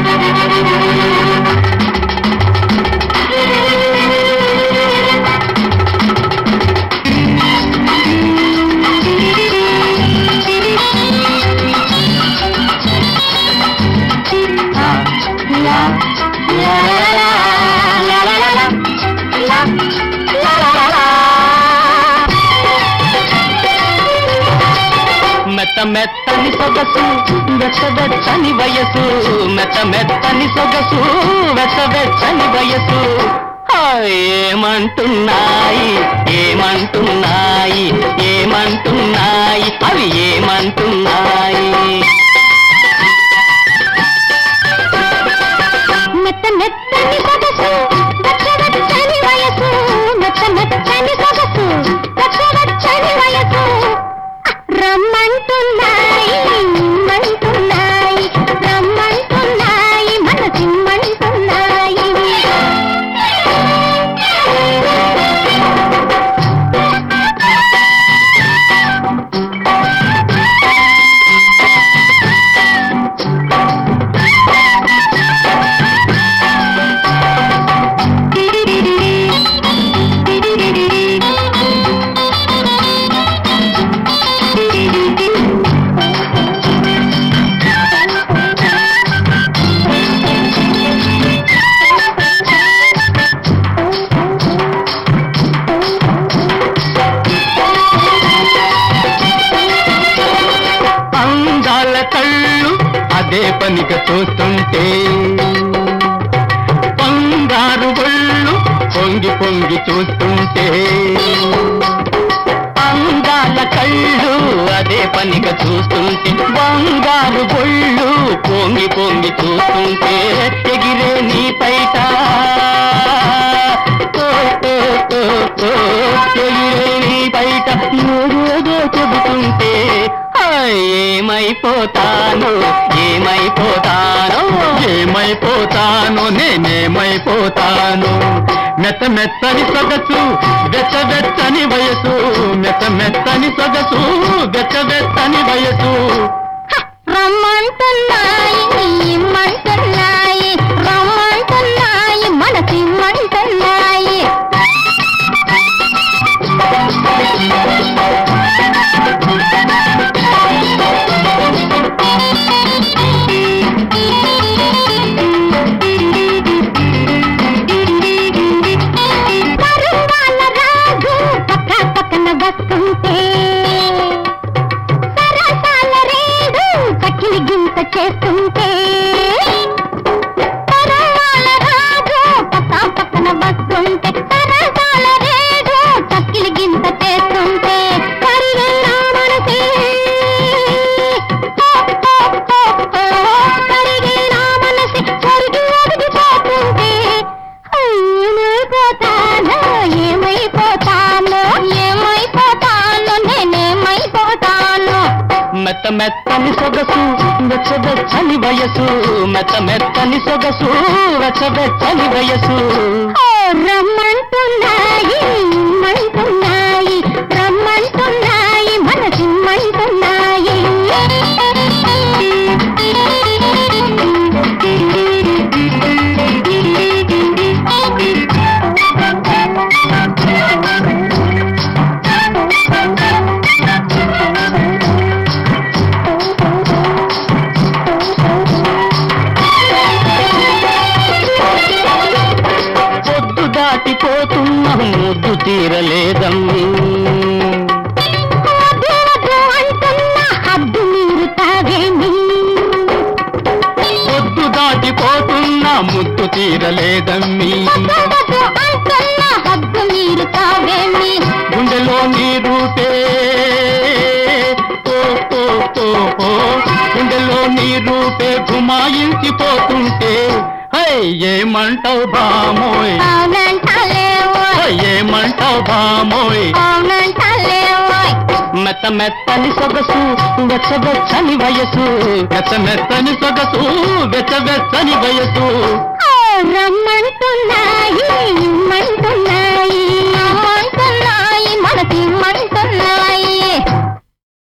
మెత్త మెత్తని సొగసు వెచ్చ వెచ్చని వయసు మెత్త మెత్తని సొగసు వెచ్చ వెచ్చని వయసు ఆ, ఏమంటున్నాయి ఏమంటున్నాయి ఏమంటున్నాయి అవి ఏమంటున్నాయి మెత్త మెత్తని సొగసు వెచ్చ వెచ్చని వయసు మెత్త మెత్తని సొగసు వెచ్చ వెచ్చని వయసు రమ్మంటున్నాయి ఇమ్మంటున్నాయి రమ్మంటున్నాయి మనసిమ్మంటున్నాయి అందాల కళ్ళు అదే పనిగా చూస్తుంటే బంగారు ఒళ్ళు పొంగి పొంగి చూస్తుంటే అందాల కళ్ళు అదే పనిగా చూస్తుంటే బంగారు ఒళ్ళు పొంగి పొంగి చూస్తుంటే ఎగిరే నీ పైట ఓ, ఓ, ఓ, ఓ, ఎగిరే నీ బయట ఏదేదో చెబుతుంటే ఆ, ఏమైపోతాను ఏమైపోతాను ఏమైపోతాను నేనేమైపోతాను మెత్త మెత్తని సొగసు వెచ్చ వెచ్చని వయసు మెత్త మెత్తని సొగసు వెచ్చ వెచ్చని వయసు రమ్మంటున్నాయి ఇమ్మంటున్నాయి రమ్మంటున్నాయి మనసిమ్మంటున్నాయి పరువాల రాజు పక్క పక్కన వస్తుంటే సరసాల రేడు చకిలి గింత చేస్తుంటే పరువాల రాజు పక్క పక్కన వస్తుంటే సరసాల రేడు చకిలి గింత చేస్తుంటే కరిగే నా మనసే ఓ, ఓ, ఓ, ఓ, కరిగే నా మనసే కరిగి ఒదిగిపోతుంటే ఏమైపోతాను ఏమైపోతాను ఏమైపోతాను నేనేమైపోతాను మెత్త మెత్తని సొగసు వెచ్చ వెచ్చని వయసు మెత్త మెత్తని సొగసు వెచ్చ వెచ్చని వయసు ఓ, రమ్మంటున్నాయి ఇమ్మంటున్నాయి రమ్మంటున్నాయి మనసిమ్మంటున్నాయి పొద్దు దాటిపోతున్న ముద్దు తీరలేదమ్మి వద్దు వద్దు అంటున్న హద్దు మీరు తాగేమి పొద్దు దాటిపోతున్న ముద్దు తీరలేదమ్మి వద్దు వద్దు అంటున్న హద్దు మీరు తాగేమి గుండెలో నీ రూపే ఓ, ఓ, ఓ, ఓ. గుండెలో నీ రూపే గుమాయించిపోతుంటే హై ఏమంటావు బామోయ్ అవునంటలేవోయ్ హై, ఏమంటావు బామోయ్ అవునంటలేవోయ్ మెత్త మెత్తని సొగసు వెచ్చ వెచ్చని వయసు వెచ్చ మెత్తని సొగసు వెచ్చ వెచ్చని వయసు ఓ, రమ్మంటున్నాయి ఇమ్మంటున్నాయి